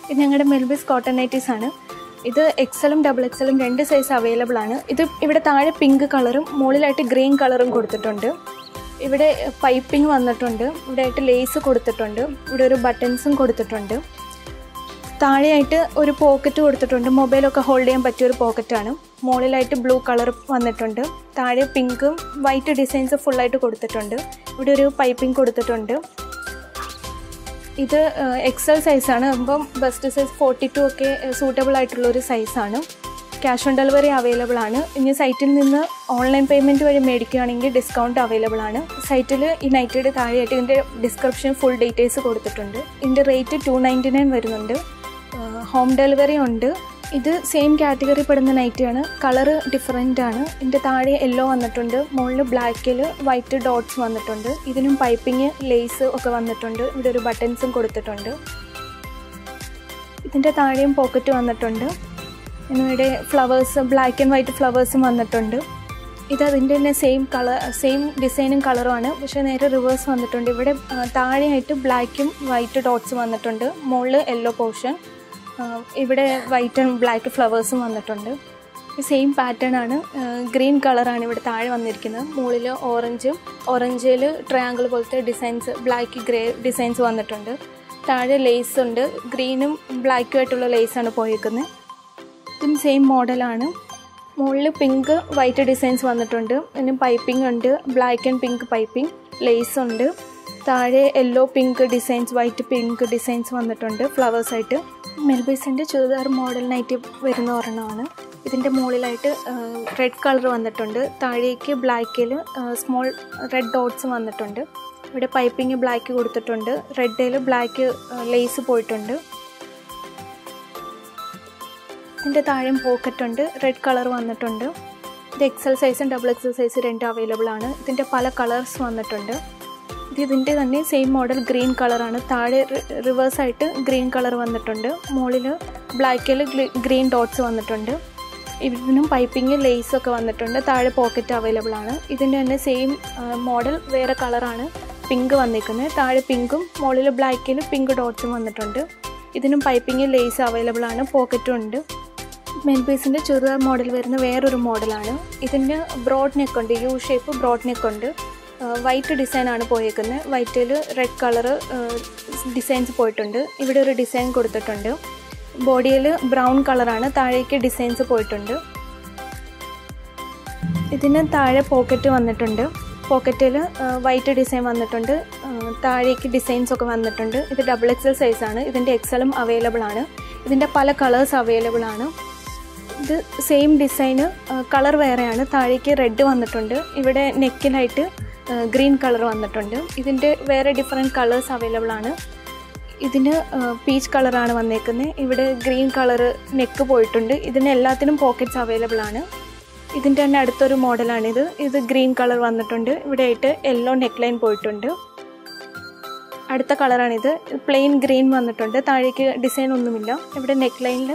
ഇത് ഞങ്ങളുടെ മെൽബിസ് cotton nighties ആണ് ഇത് എക്സലും ഡബിൾ എക്സലും രണ്ട് സൈസ് അവൈലബിൾ ആണ് ഇത് ഇവിടെ താഴെ പിങ്ക് കളറും മുകളിലായിട്ട് ഗ്രീൻ കളറും കൊടുത്തിട്ടുണ്ട് ഇവിടെ പൈപ്പിംഗ് വന്നിട്ടുണ്ട് ഇവിടെ ആയിട്ട് ലേസ് കൊടുത്തിട്ടുണ്ട് ഇവിടെ ഒരു ബട്ടൺസും കൊടുത്തിട്ടുണ്ട് താഴെയായിട്ട് ഒരു പോക്കറ്റ് കൊടുത്തിട്ടുണ്ട് മൊബൈലൊക്കെ ഹോൾഡ് ചെയ്യാൻ പറ്റിയ ഒരു പോക്കറ്റാണ് മുകളിലായിട്ട് ബ്ലൂ കളർ വന്നിട്ടുണ്ട് താഴെ പിങ്കും വൈറ്റ് ഡിസൈൻസ് ഫുള്ളായിട്ട് കൊടുത്തിട്ടുണ്ട് ഇവിടെ ഒരു പൈപ്പിംഗ് കൊടുത്തിട്ടുണ്ട് ഇത് എക്സൽ സൈസാണ് അപ്പം ബെസ്റ്റ് സൈസ് ഫോർട്ടി ടു ഒക്കെ സൂട്ടബിൾ ആയിട്ടുള്ള ഒരു സൈസാണ് ക്യാഷ് ഓൺ ഡെലിവറി അവൈലബിൾ ആണ് ഇനി സൈറ്റിൽ നിന്ന് ഓൺലൈൻ പേയ്മെൻറ്റ് വഴി മേടിക്കുകയാണെങ്കിൽ ഡിസ്കൗണ്ട് അവൈലബിൾ ആണ് സൈറ്റിൽ ഈ നൈറ്റിയുടെ താഴെയായിട്ട് ഇതിൻ്റെ ഡിസ്ക്രിപ്ഷൻ ഫുൾ ഡീറ്റെയിൽസ് കൊടുത്തിട്ടുണ്ട് ഇതിൻ്റെ റേറ്റ് ടു നയൻറ്റി നയൻ വരുന്നുണ്ട് ഹോം ഡെലിവറി ഉണ്ട് ഇത് സെയിം കാറ്റഗറി പെടുന്ന നൈറ്റിയാണ് കളറ് ഡിഫറെൻ്റ് ആണ് ഇതിൻ്റെ താഴെ യെല്ലോ വന്നിട്ടുണ്ട് മുകളിൽ ബ്ലാക്കിൽ വൈറ്റ് ഡോട്ട്സ് വന്നിട്ടുണ്ട് ഇതിനും പൈപ്പിങ് ലേസ് ഒക്കെ വന്നിട്ടുണ്ട് ഇവിടെ ഒരു ബട്ടൺസും കൊടുത്തിട്ടുണ്ട് ഇതിൻ്റെ താഴെയും പോക്കറ്റ് വന്നിട്ടുണ്ട് ഇവിടെ ഫ്ലവേഴ്സ് ബ്ലാക്ക് ആൻഡ് വൈറ്റ് ഫ്ലവേഴ്സും വന്നിട്ടുണ്ട് ഇത് അതിൻ്റെ തന്നെ സെയിം കളർ സെയിം ഡിസൈനും കളറുമാണ് പക്ഷേ നേരെ റിവേഴ്സ് വന്നിട്ടുണ്ട് ഇവിടെ ആ, താഴെയായിട്ട് ബ്ലാക്കും വൈറ്റ് ഡോട്ട്സ് വന്നിട്ടുണ്ട് മുകളിൽ യെല്ലോ പോർഷൻ ഇവിടെ വൈറ്റ് ആൻഡ് ബ്ലാക്ക് ഫ്ലവേഴ്സും വന്നിട്ടുണ്ട് സെയിം പാറ്റേൺ ആണ് ഗ്രീൻ കളറാണ് ഇവിടെ താഴെ വന്നിരിക്കുന്നത് മുകളിൽ ഓറഞ്ചും ഓറഞ്ചിൽ ട്രയാങ്കിൾ പോലത്തെ ഡിസൈൻസ് ബ്ലാക്ക് ഗ്രേ ഡിസൈൻസ് വന്നിട്ടുണ്ട് താഴെ ലേസ് ഉണ്ട് ഗ്രീനും ബ്ലാക്കും ആയിട്ടുള്ള ലേസാണ് പോയിരിക്കുന്നത് ഇതും സെയിം മോഡലാണ് മുകളിൽ പിങ്ക് വൈറ്റ് ഡിസൈൻസ് വന്നിട്ടുണ്ട് പിന്നെ പൈപ്പിംഗ് ഉണ്ട് black and pink piping lace ഉണ്ട് താഴെ yellow pink designs white pink designs വന്നിട്ടുണ്ട് ഫ്ലവേഴ്സ് ആയിട്ട് മെൽബീസിൻ്റെ ചുരിദാർ മോഡൽ നൈറ്റ് വരുന്ന ഒരെണ്ണമാണ് ഇതിൻ്റെ മുകളിലായിട്ട് റെഡ് കളർ വന്നിട്ടുണ്ട് താഴേക്ക് ബ്ലാക്കിൽ സ്മോൾ റെഡ് ഡോട്ട്സ് വന്നിട്ടുണ്ട് ഇവിടെ പൈപ്പിംഗ് ബ്ലാക്ക് കൊടുത്തിട്ടുണ്ട് റെഡിൽ ബ്ലാക്ക് ലേസ് പോയിട്ടുണ്ട് ഇതിൻ്റെ താഴെയും പോക്കറ്റ് ഉണ്ട് റെഡ് കളർ വന്നിട്ടുണ്ട് ഇത് എക്സൽ സൈസും ഡബിൾ എക്സൽ സൈസ് രണ്ട് അവൈലബിൾ ആണ് ഇതിൻ്റെ പല കളേഴ്സ് വന്നിട്ടുണ്ട് ഇത് ഇതിൻ്റെ തന്നെ സെയിം മോഡൽ ഗ്രീൻ കളറാണ് താഴെ റിവേഴ്സ് ആയിട്ട് ഗ്രീൻ കളർ വന്നിട്ടുണ്ട് മുകളിൽ ബ്ലാക്കിൽ ഗ്രീൻ ഡോട്ട്സ് വന്നിട്ടുണ്ട് ഇതിനും പൈപ്പിംഗ് ലേസ് ഒക്കെ വന്നിട്ടുണ്ട് താഴെ പോക്കറ്റ് അവൈലബിൾ ആണ് ഇതിൻ്റെ തന്നെ സെയിം മോഡൽ വേറെ കളറാണ് പിങ്ക് വന്നിരിക്കുന്നത് താഴെ പിങ്കും മുകളിൽ ബ്ലാക്കിൽ പിങ്ക് ഡോട്ട്സും വന്നിട്ടുണ്ട് ഇതിനും പൈപ്പിംഗ് ലേസ് അവൈലബിൾ ആണ് പോക്കറ്റും ഉണ്ട് മെയിൻ പീസിൻ്റെ ചുരിദാർ മോഡൽ വരുന്ന വേറൊരു മോഡലാണ് ഇതിന് ബ്രോഡ് നെക്ക് ഉണ്ട് യു ഷേപ്പ് ബ്രോഡ് നെക്ക് ഉണ്ട് വൈറ്റ് ഡിസൈൻ ആണ് പോയേക്കുന്നത് വൈറ്റിൽ റെഡ് കളറ് ഡിസൈൻസ് പോയിട്ടുണ്ട് ഇവിടെ ഒരു ഡിസൈൻ കൊടുത്തിട്ടുണ്ട് ബോഡിയിൽ ബ്രൗൺ കളറാണ് താഴേക്ക് ഡിസൈൻസ് പോയിട്ടുണ്ട് ഇതിന് താഴെ പോക്കറ്റ് വന്നിട്ടുണ്ട് പോക്കറ്റിൽ വൈറ്റ് ഡിസൈൻ വന്നിട്ടുണ്ട് ആ, താഴേക്ക് ഡിസൈൻസ് ഒക്കെ വന്നിട്ടുണ്ട് ഇത് ഡബിൾ എക്സൽ സൈസാണ് ഇതിൻ്റെ എക്സലും അവൈലബിൾ ആണ് ഇതിൻ്റെ പല കളേഴ്സ് അവൈലബിൾ ആണ് ഇത് സെയിം ഡിസൈന് കളർ വേറെയാണ് താഴേക്ക് റെഡ് വന്നിട്ടുണ്ട് ഇവിടെ നെക്കിലായിട്ട് ഗ്രീൻ കളർ വന്നിട്ടുണ്ട് ഇതിൻ്റെ വേറെ ഡിഫറെൻറ്റ് കളേഴ്സ് അവൈലബിൾ ആണ് ഇതിന് പീച്ച് കളറാണ് വന്നേക്കുന്നത് ഇവിടെ ഗ്രീൻ കളറ് നെക്ക് പോയിട്ടുണ്ട് ഇതിന് എല്ലാത്തിനും പോക്കറ്റ്സ് അവൈലബിൾ ആണ് ഇതിൻ്റെ തന്നെ അടുത്തൊരു മോഡലാണിത് ഇത് ഗ്രീൻ കളർ വന്നിട്ടുണ്ട് ഇവിടെ ആയിട്ട് യെല്ലോ നെക്ക് ലൈൻ പോയിട്ടുണ്ട് അടുത്ത കളറാണിത് പ്ലെയിൻ ഗ്രീൻ വന്നിട്ടുണ്ട് താഴേക്ക് ഡിസൈൻ ഒന്നുമില്ല ഇവിടെ നെക്ക് ലൈനിൽ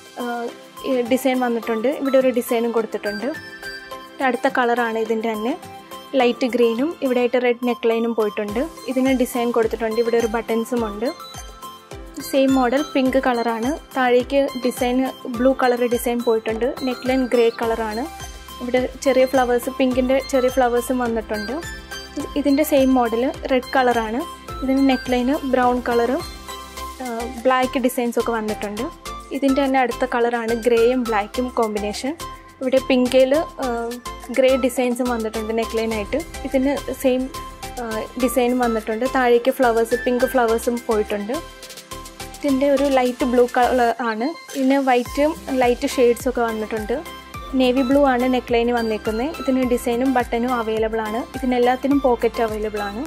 ഡിസൈൻ വന്നിട്ടുണ്ട് ഇവിടെ ഒരു ഡിസൈനും കൊടുത്തിട്ടുണ്ട് ഇത് അടുത്ത കളറാണ് ഇതിൻ്റെ തന്നെ ലൈറ്റ് ഗ്രീനും ഇവിടെ ആയിട്ട് റെഡ് നെക്ക് ലൈനും പോയിട്ടുണ്ട് ഇതിന് ഡിസൈൻ കൊടുത്തിട്ടുണ്ട് ഇവിടെ ഒരു ബട്ടൺസും ഉണ്ട് സെയിം മോഡൽ പിങ്ക് കളറാണ് താഴേക്ക് ഡിസൈൻ ബ്ലൂ കളർ ഡിസൈൻ പോയിട്ടുണ്ട് നെക്ക് ലൈൻ ഗ്രേ കളറാണ് ഇവിടെ ചെറിയ ഫ്ലവേഴ്സ് പിങ്കിൻ്റെ ചെറിയ ഫ്ലവേഴ്സും വന്നിട്ടുണ്ട് ഇത് ഇതിൻ്റെ സെയിം മോഡൽ റെഡ് കളറാണ് ഇതിന് നെക്ക് ലൈന് ബ്രൗൺ കളറും ബ്ലാക്ക് ഡിസൈൻസ് ഒക്കെ വന്നിട്ടുണ്ട് ഇതിൻ്റെ തന്നെ അടുത്ത കളറാണ് ഗ്രേയും ബ്ലാക്കും കോമ്പിനേഷൻ ഇവിടെ പിങ്കയിൽ ഗ്രേ ഡിസൈൻസും വന്നിട്ടുണ്ട് നെക്ക് ലൈനായിട്ട് ഇതിന് സെയിം ഡിസൈനും വന്നിട്ടുണ്ട് താഴേക്ക് ഫ്ലവേഴ്സ് പിങ്ക് ഫ്ലവേഴ്സും പോയിട്ടുണ്ട് ഇതിൻ്റെ ഒരു ലൈറ്റ് ബ്ലൂ കളർ ആണ് ഇതിന് വൈറ്റും ലൈറ്റ് ഷെയ്ഡ്സ് ഒക്കെ വന്നിട്ടുണ്ട് നേവി ബ്ലൂ ആണ് നെക്ക് ലൈന് വന്നേക്കുന്നത് ഇതിന് ഡിസൈനും ബട്ടനും അവൈലബിൾ ആണ് ഇതിനെല്ലാത്തിനും പോക്കറ്റ് അവൈലബിൾ ആണ്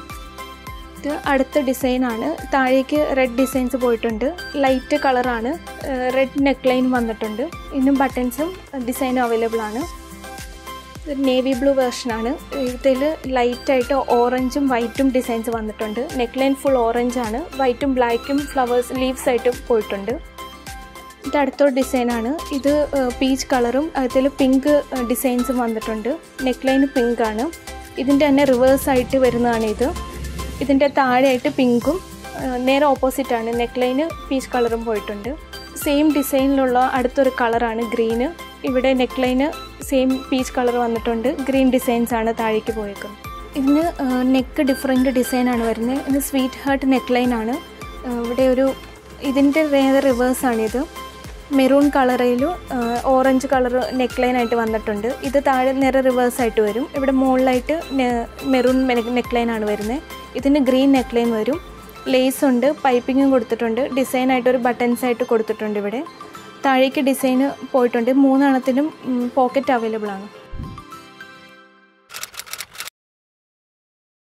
ഇത് അടുത്ത ഡിസൈനാണ് താഴേക്ക് റെഡ് ഡിസൈൻസ് പോയിട്ടുണ്ട് ലൈറ്റ് കളറാണ് റെഡ് നെക്ക് ലൈൻ വന്നിട്ടുണ്ട് ഇന്നും ബട്ടൺസും ഡിസൈനും അവൈലബിൾ ആണ് ഇത് നേവി ബ്ലൂ വെർഷനാണ് ഇതിൽ ലൈറ്റായിട്ട് ഓറഞ്ചും വൈറ്റും ഡിസൈൻസ് വന്നിട്ടുണ്ട് നെക്ക് ലൈൻ ഫുൾ ഓറഞ്ച് ആണ് വൈറ്റും ബ്ലാക്കും ഫ്ലവേഴ്സ് ലീവ്സ് ആയിട്ട് പോയിട്ടുണ്ട് ഇത് അടുത്തൊരു ഡിസൈനാണ് ഇത് പീച്ച് കളറും അതിൽ പിങ്ക് ഡിസൈൻസും വന്നിട്ടുണ്ട് നെക്ക് ലൈൻ പിങ്ക് ആണ് ഇതിൻ്റെ തന്നെ റിവേഴ്സ് ആയിട്ട് വരുന്നതാണ് ഇത് ഇതിൻ്റെ താഴെയായിട്ട് പിങ്കും നേരെ ഓപ്പോസിറ്റാണ് നെക്ക് ലൈന് പീച്ച് കളറും പോയിട്ടുണ്ട് സെയിം ഡിസൈനിലുള്ള അടുത്തൊരു കളറാണ് ഗ്രീന് ഇവിടെ നെക്ക് ലൈന് സെയിം പീച്ച് കളർ വന്നിട്ടുണ്ട് ഗ്രീൻ ഡിസൈൻസ് ആണ് താഴേക്ക് പോയേക്കുന്നത് ഇതിന് നെക്ക് ഡിഫറെൻറ്റ് ഡിസൈനാണ് വരുന്നത് ഇത് സ്വീറ്റ് ഹാർട്ട് നെക്ക് ലൈനാണ് ഇവിടെ ഒരു ഇതിൻ്റെ നേരെ റിവേഴ്സാണിത് മെറൂൺ കളറിലും ഓറഞ്ച് കളർ നെക്ക് ലൈനായിട്ട് വന്നിട്ടുണ്ട് ഇത് താഴെ നേരെ റിവേഴ്സായിട്ട് വരും ഇവിടെ മുകളിലായിട്ട് മെറൂൺ നെക്ക് ലൈനാണ് വരുന്നത് ഇതിന് ഗ്രീൻ നെക്ക് ലൈൻ വരും ലേസ് ഉണ്ട് പൈപ്പിങ്ങും കൊടുത്തിട്ടുണ്ട് ഡിസൈനായിട്ട് ഒരു ബട്ടൺസ് ആയിട്ട് കൊടുത്തിട്ടുണ്ട് ഇവിടെ താഴേക്ക് ഡിസൈൻ പോയിട്ടുണ്ട് മൂന്നെണ്ണത്തിനും പോക്കറ്റ് അവൈലബിൾ ആണ്